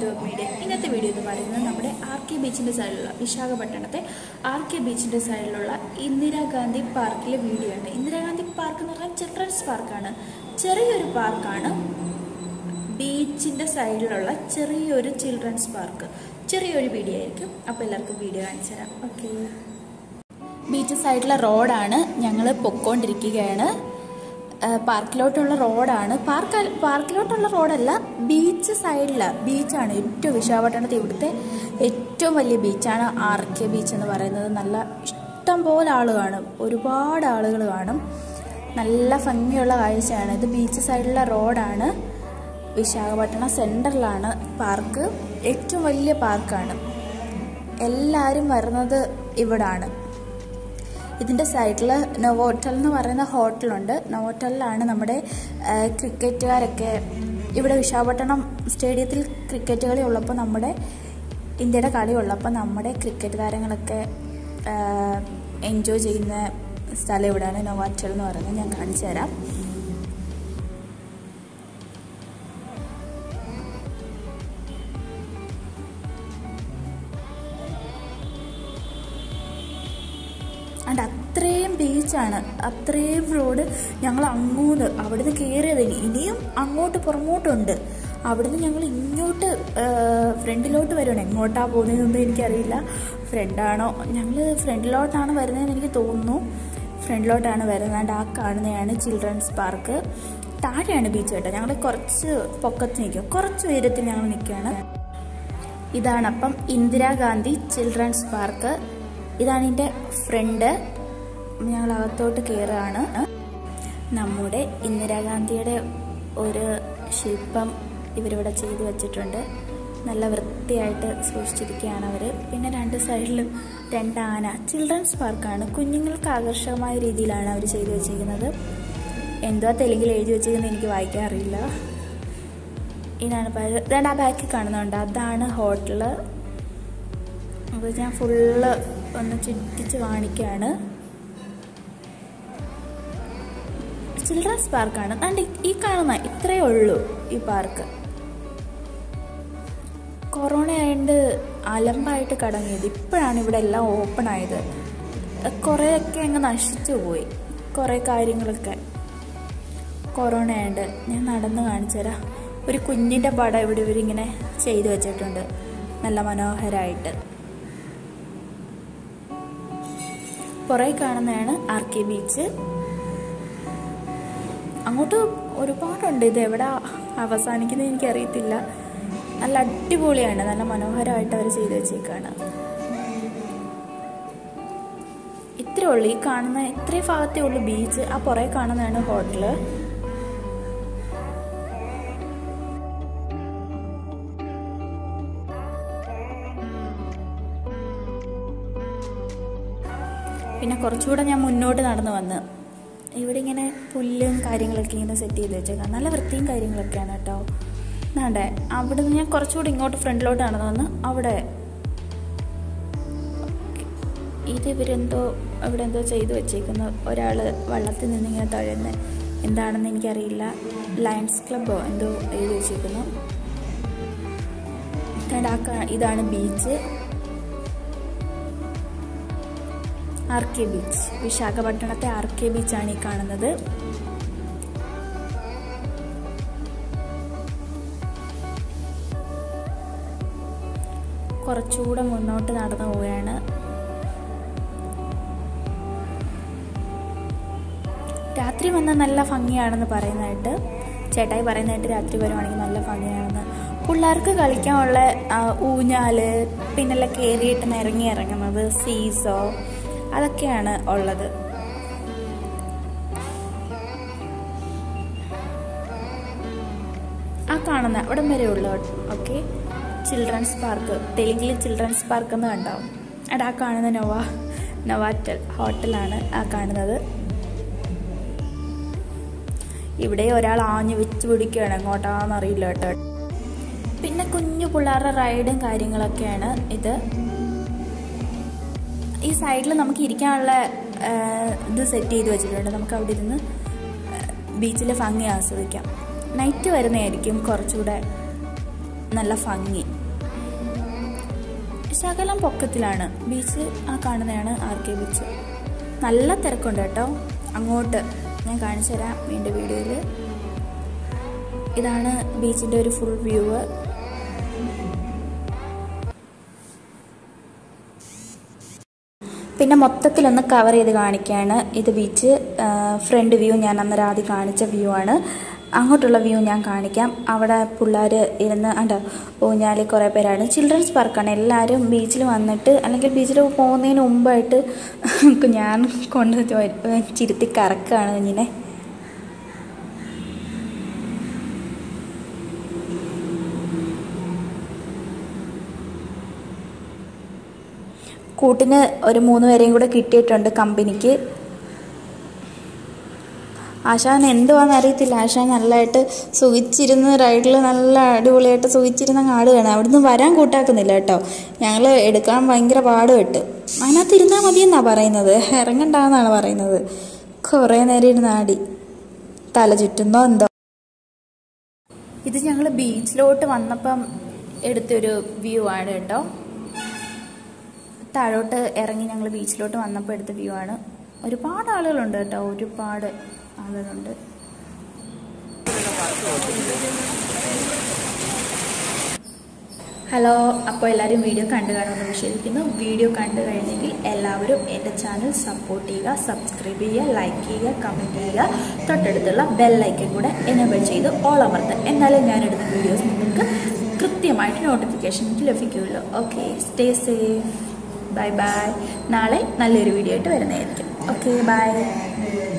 vlog media ഇന്നത്തെ video എന്ന് പറയുന്നത് നമ്മുടെ ആർ കെ ബീച്ചിൻ്റെ സൈഡിലുള്ള വിശാഖപട്ടണത്തെ ആർ കെ ബീച്ചിൻ്റെ സൈഡിലുള്ള ഇന്ദിരാഗാന്ധി പാർക്കിലെ വീഡിയോ ആണ് ഇന്ദിരാഗാന്ധി പാർക്ക് എന്ന് പറഞ്ഞാൽ ചിൽഡ്രൻസ് പാർക്കാണ് ചെറിയൊരു പാർക്കാണ് ബീച്ചിൻ്റെ സൈഡിലുള്ള ചെറിയൊരു ചിൽഡ്രൻസ് പാർക്ക് ചെറിയൊരു വീഡിയോ ആയിരിക്കും അപ്പോൾ എല്ലാവർക്കും വീഡിയോ കാണിച്ചു തരാം ഓക്കെ ബീച്ച് സൈഡിലെ റോഡാണ് ഞങ്ങൾ പൊക്കോണ്ടിരിക്കുകയാണ് ആ, പാർക്കിലോട്ടുള്ള റോഡാണ് പാർക്ക് പാർക്കിലോട്ടുള്ള റോഡല്ല ബീച്ച് സൈഡില ബീച്ചാണ് ഏറ്റവും വിശാഖപട്ടണത്തെ ഇവിടുത്തെ ഏറ്റവും വലിയ ബീച്ചാണ് ആർ കെ ബീച്ച് എന്ന് പറയുന്നത് നല്ല ഇഷ്ടം പോലെ ആൾ കാണും ഒരുപാട് ആളുകൾ കാണും നല്ല ഭംഗിയുള്ള കാഴ്ചയാണ് ഇത് ബീച്ച് സൈഡിലെ റോഡാണ് വിശാഖപട്ടണം സെൻറ്ററിലാണ് പാർക്ക് ഏറ്റവും വലിയ പാർക്കാണ് എല്ലാവരും വരുന്നത് ഇവിടാണ് ഇതിൻ്റെ സൈഡിൽ നവോട്ടൽ എന്ന് പറയുന്ന ഹോട്ടലുണ്ട് നവോട്ടലിലാണ് നമ്മുടെ ആ, ക്രിക്കറ്റുകാരൊക്കെ ഇവിടെ വിശാഖപട്ടണം സ്റ്റേഡിയത്തിൽ ക്രിക്കറ്റ് കളി ഉള്ളപ്പോൾ നമ്മുടെ ഇന്ത്യയുടെ കളി ഉള്ളപ്പോൾ നമ്മുടെ ക്രിക്കറ്റ് താരങ്ങളൊക്കെ എൻജോയ് ചെയ്യുന്ന സ്ഥലം ഇവിടെയാണ് നൊവാറ്റൽ എന്ന് പറയുന്നത് ഞാൻ കാണിച്ചു തരാം അണ്ട് അത്രയും ബീച്ചാണ് അത്രയും റോഡ് ഞങ്ങൾ അങ്ങോട്ട് അവിടുന്ന് കയറിയത് ഇനിയും അങ്ങോട്ട് പുറമോട്ടുണ്ട് അവിടുന്ന് ഞങ്ങൾ ഇങ്ങോട്ട് ഫ്രണ്ടിലോട്ട് വരുവാണ് എങ്ങോട്ടാ പോകുന്നതെന്നൊന്നും എനിക്കറിയില്ല ഫ്രണ്ടാണോ ഞങ്ങൾ ഫ്രണ്ടിലോട്ടാണ് വരുന്നതെന്ന് എനിക്ക് തോന്നുന്നു ഫ്രണ്ടിലോട്ടാണ് വരുന്നത് ആ കാണുന്നതാണ് ചിൽഡ്രൻസ് പാർക്ക് താഴെയാണ് ബീച്ച് കേട്ടോ ഞങ്ങൾ കുറച്ച് പൊക്കത്ത് നിൽക്കും കുറച്ച് ഉയരത്തിൽ ഞങ്ങൾ നിൽക്കുകയാണ് ഇതാണ് അപ്പം ഇന്ദിരാഗാന്ധി ചിൽഡ്രൻസ് പാർക്ക് ഇതാണ് എൻ്റെ ഫ്രണ്ട് ഞങ്ങൾ അകത്തോട്ട് കയറുകയാണ് നമ്മുടെ ഇന്ദിരാഗാന്ധിയുടെ ഒരു ശില്പം ഇവരിവിടെ ചെയ്തു വെച്ചിട്ടുണ്ട് നല്ല വൃത്തിയായിട്ട് സൂക്ഷിച്ചിരിക്കുകയാണ് അവർ പിന്നെ രണ്ട് സൈഡിലും രണ്ട് ആന ചിൽഡ്രൻസ് പാർക്കാണ് കുഞ്ഞുങ്ങൾക്ക് ആകർഷകമായ രീതിയിലാണ് അവർ ചെയ്തു വെച്ചിരിക്കുന്നത് എന്തോ തെലുങ്കിൽ എഴുതി വെച്ചിരിക്കുന്നത് എനിക്ക് വായിക്കാൻ അറിയില്ല ഇതാണ് ബാഗ് ഇതാണ് ആ ബാക്കിൽ കാണുന്നുണ്ട് അതാണ് ഹോട്ടല് അപ്പോൾ ഞാൻ ഫുള്ള് ഒന്ന് ചുറ്റിച്ച് കാണിക്കുകയാണ് ചിൽഡ്രൻസ് പാർക്കാണ് അണ്ട് ഈ കാണുന്ന ഇത്രയേ ഉള്ളൂ ഈ പാർക്ക് കൊറോണ ആയതുകൊണ്ട് അലമ്പായിട്ട് കടങ്ങിയത് ഇപ്പോഴാണ് ഇവിടെ എല്ലാം ഓപ്പൺ ആയത് കുറേയൊക്കെ അങ്ങ് നശിച്ചു പോയി കുറേ കാര്യങ്ങളൊക്കെ കൊറോണ ആയതുകൊണ്ട് ഞാൻ നടന്ന് കാണിച്ചു തരാം ഒരു കുഞ്ഞിൻ്റെ പടം ഇവിടെ ഇവരിങ്ങനെ ചെയ്തു വെച്ചിട്ടുണ്ട് നല്ല മനോഹരമായിട്ട് പുറകെ കാണുന്നതാണ് ആർ കെ ബീച്ച് അങ്ങോട്ട് ഒരുപാടുണ്ട് ഇത് എവിടെ അവസാനിക്കുന്നത് എനിക്കറിയത്തില്ല നല്ല അടിപൊളിയാണ് നല്ല മനോഹരമായിട്ട് അവർ ചെയ്തു വെച്ചേക്കാണ് ഇത്രേ ഉള്ളൂ ഈ കാണുന്ന ഇത്രയും ഭാഗത്തേ ഉള്ളൂ ബീച്ച് ആ പുറകെ കാണുന്നതാണ് ഹോട്ടല് പിന്നെ കുറച്ചുകൂടെ ഞാൻ മുന്നോട്ട് നടന്നു വന്ന് ഇവിടെ ഇങ്ങനെ പുല്ലും കാര്യങ്ങളൊക്കെ ഇങ്ങനെ സെറ്റ് ചെയ്ത് വെച്ചേക്കാം നല്ല വൃത്തിയും കാര്യങ്ങളൊക്കെയാണ് കേട്ടോ എന്നാണ്ടേ അവിടെ നിന്ന് ഞാൻ കുറച്ചുകൂടി ഇങ്ങോട്ട് ഫ്രണ്ടിലോട്ട് നടന്നു വന്ന് അവിടെ ഇത് ഇവരെന്തോ അവിടെ എന്തോ ചെയ്തു വെച്ചേക്കുന്നു ഒരാൾ വള്ളത്തിൽ നിന്നിങ്ങനെ തഴയുന്ന എന്താണെന്ന് എനിക്കറിയില്ല ലയൺസ് ക്ലബ്ബോ എന്തോ എഴുതി വെച്ചേക്കുന്നു എന്നിട്ട് ആ കാ- ഇതാണ് ബീച്ച് ആർ കെ ബീച്ച് വിശാഖപട്ടണത്തെ ആർ കെ ബീച്ചാണ് ഈ കാണുന്നത് കുറച്ചുകൂടെ മുന്നോട്ട് നടന്നു പോവുകയാണ് രാത്രി വന്നാൽ നല്ല ഭംഗിയാണെന്ന് പറയുന്നതായിട്ട് ചേട്ടായി പറയുന്നതായിട്ട് രാത്രി വരുവാണെങ്കിൽ നല്ല ഭംഗിയാണെന്ന് പിള്ളേർക്ക് കളിക്കാനുള്ള ആ, ഊഞ്ഞാല് പിന്നെല്ല കയറിയിട്ട് ഇറങ്ങി ഇറങ്ങുന്നത് സീസോ അതൊക്കെയാണ് ഉള്ളത് ആ കാണുന്ന അവിടം വരെ ഉള്ളു ഓക്കെ ചിൽഡ്രൻസ് പാർക്ക് തെലുങ്കിൽ ചിൽഡ്രൻസ് പാർക്ക് എന്ന് കണ്ടോ അവിടെ ആ കാണുന്ന നൊവ നൊവാറ്റൽ ഹോട്ടലാണ് ആ കാണുന്നത് ഇവിടെ ഒരാൾ ആഞ്ഞു വെച്ച് പിടിക്കുകയാണ് എങ്ങോട്ടാന്ന് അറിയില്ല കേട്ടോ പിന്നെ കുഞ്ഞു പിള്ളേരുടെ റൈഡും കാര്യങ്ങളൊക്കെയാണ് ഇത് ഈ സൈഡിൽ നമുക്ക് ഇരിക്കാനുള്ള ആ, ഇത് സെറ്റ് ചെയ്ത് വെച്ചിട്ടുണ്ട് നമുക്ക് അവിടെ ഇരുന്ന് ബീച്ചിലെ ഭംഗി ആസ്വദിക്കാം നൈറ്റ് വരുന്നതായിരിക്കും കുറച്ചുകൂടെ നല്ല ഭംഗി ശകലം പൊക്കത്തിലാണ് ബീച്ച് ആ കാണുന്നതാണ് ആർ കെ ബീച്ച് നല്ല തിരക്കുണ്ട് കേട്ടോ അങ്ങോട്ട് ഞാൻ കാണിച്ചു തരാം വീണ്ടും വീഡിയോയിൽ ഇതാണ് ബീച്ചിൻ്റെ ഒരു ഫുൾ വ്യൂ പിന്നെ മൊത്തത്തിലൊന്ന് കവർ ചെയ്ത് കാണിക്കുകയാണ് ഇത് ബീച്ച് ഫ്രണ്ട് വ്യൂ ഞാൻ അന്നേരം ആദ്യം കാണിച്ച വ്യൂ ആണ് അങ്ങോട്ടുള്ള വ്യൂ ഞാൻ കാണിക്കാം അവിടെ പിള്ളേർ ഇരുന്ന് അണ്ട ഊഞ്ഞാലി കുറേ പേരാണ് ചിൽഡ്രൻസ് പാർക്കാണ് എല്ലാവരും ബീച്ചിൽ വന്നിട്ട് അല്ലെങ്കിൽ ബീച്ചിൽ പോകുന്നതിന് മുമ്പായിട്ട് ഞാൻ കൊണ്ട് ചിരുത്തി കറക്കുകയാണ് ഇങ്ങനെ കൂട്ടിന് ഒരു മൂന്ന് പേരെയും കൂടെ കിട്ടിയിട്ടുണ്ട് കമ്പനിക്ക് ആശാൻ എന്തുവാന്ന് അറിയത്തില്ല ആശാൻ നല്ലതായിട്ട് സുഖിച്ചിരുന്ന് റൈഡിൽ നല്ല അടിപൊളിയായിട്ട് സുഖിച്ചിരുന്ന ആടുകയാണ് അവിടുന്ന് വരാൻ കൂട്ടാക്കുന്നില്ല കേട്ടോ ഞങ്ങൾ എടുക്കാൻ ഭയങ്കര പാടുപെട്ട് അതിനകത്ത് ഇരുന്നാൽ മതിയെന്നാണ് പറയുന്നത് ഇറങ്ങണ്ടെന്നാണ് പറയുന്നത് കുറേ നേരം ഇരുന്ന് ആടി തല ചുറ്റുന്നോ എന്തോ ഇത് ഞങ്ങൾ ബീച്ചിലോട്ട് വന്നപ്പം എടുത്തൊരു വ്യൂ ആണ് കേട്ടോ താഴോട്ട് ഇറങ്ങി ഞങ്ങൾ ബീച്ചിലോട്ട് വന്നപ്പോൾ എടുത്ത വ്യൂ ആണ് ഒരുപാട് ആളുകളുണ്ട് കേട്ടോ ഒരുപാട് ആളുകളുണ്ട് ഹലോ അപ്പോൾ എല്ലാവരും വീഡിയോ കണ്ടു കാണുമെന്ന് വിശ്വസിക്കുന്നു വീഡിയോ കണ്ടു കഴിഞ്ഞെങ്കിൽ എല്ലാവരും എൻ്റെ ചാനൽ സപ്പോർട്ട് ചെയ്യുക സബ്സ്ക്രൈബ് ചെയ്യുക ലൈക്ക് ചെയ്യുക കമൻറ്റ് ചെയ്യുക തൊട്ടടുത്തുള്ള ബെല്ലൈക്കൻ കൂടെ എനേബിൾ ചെയ്ത് ഓൾ അമർത്തുക എന്നാലേ ഞാനിടുന്ന വീഡിയോസ് നിങ്ങൾക്ക് കൃത്യമായിട്ട് നോട്ടിഫിക്കേഷൻ ലഭിക്കുകയുള്ളൂ okay stay safe bye bye നാളെ നല്ലൊരു വീഡിയോ ആയിട്ട് വരുന്നതായിരിക്കും ഓക്കെ ബൈ